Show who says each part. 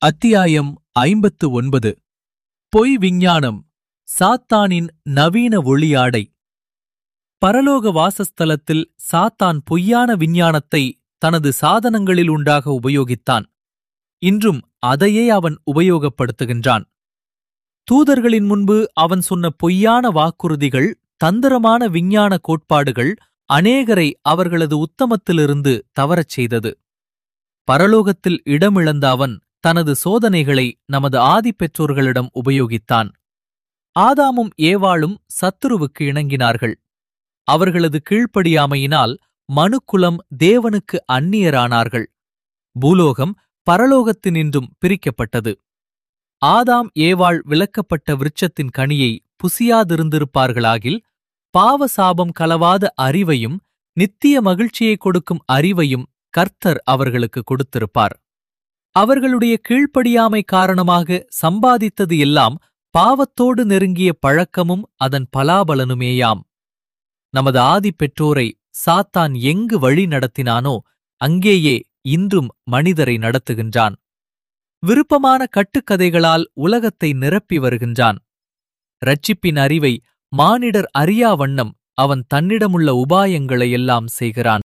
Speaker 1: அத்தியாயம் ஐம்பத்து ஒன்பது பொய் விஞ்ஞானம் சாத்தானின் நவீன ஒளியாடை பரலோக வாசஸ்தலத்தில் சாத்தான் பொய்யான விஞ்ஞானத்தை தனது சாதனங்களில் உண்டாக உபயோகித்தான் இன்றும் அதையே அவன் உபயோகப்படுத்துகின்றான் தூதர்களின் முன்பு அவன் சொன்ன பொய்யான வாக்குறுதிகள் தந்திரமான விஞ்ஞான கோட்பாடுகள் அநேகரை அவர்களது உத்தமத்திலிருந்து தவறச் செய்தது பரலோகத்தில் இடமிழந்த அவன் தனது சோதனைகளை நமது ஆதிப்பெற்றோர்களிடம் உபயோகித்தான் ஆதாமும் ஏவாளும் சத்துருவுக்கு இணங்கினார்கள் அவர்களது கீழ்ப்படியாமையினால் மனுக்குலம் தேவனுக்கு அந்நியரானார்கள் பூலோகம் பரலோகத்தினின்றும் பிரிக்கப்பட்டது ஆதாம் ஏவாள் விலக்கப்பட்ட விருட்சத்தின் கனியை புசியாதிருந்திருப்பார்களாகில் பாவ சாபம் கலவாத அறிவையும் நித்திய மகிழ்ச்சியை கொடுக்கும் அறிவையும் கர்த்தர் அவர்களுக்கு கொடுத்திருப்பார் அவர்களுடைய கீழ்ப்படியாமை காரணமாக சம்பாதித்தது எல்லாம் பாவத்தோடு நெருங்கிய பழக்கமும் அதன் பலாபலனுமேயாம் நமது ஆதி பெற்றோரை சாத்தான் எங்கு வழி நடத்தினானோ அங்கேயே இன்றும் மனிதரை நடத்துகின்றான் விருப்பமான கட்டுக்கதைகளால் உலகத்தை நிரப்பி வருகின்றான் ரட்சிப்பின் அறிவை மானிடர் அறியா வண்ணம் அவன் தன்னிடமுள்ள உபாயங்களை எல்லாம் செய்கிறான்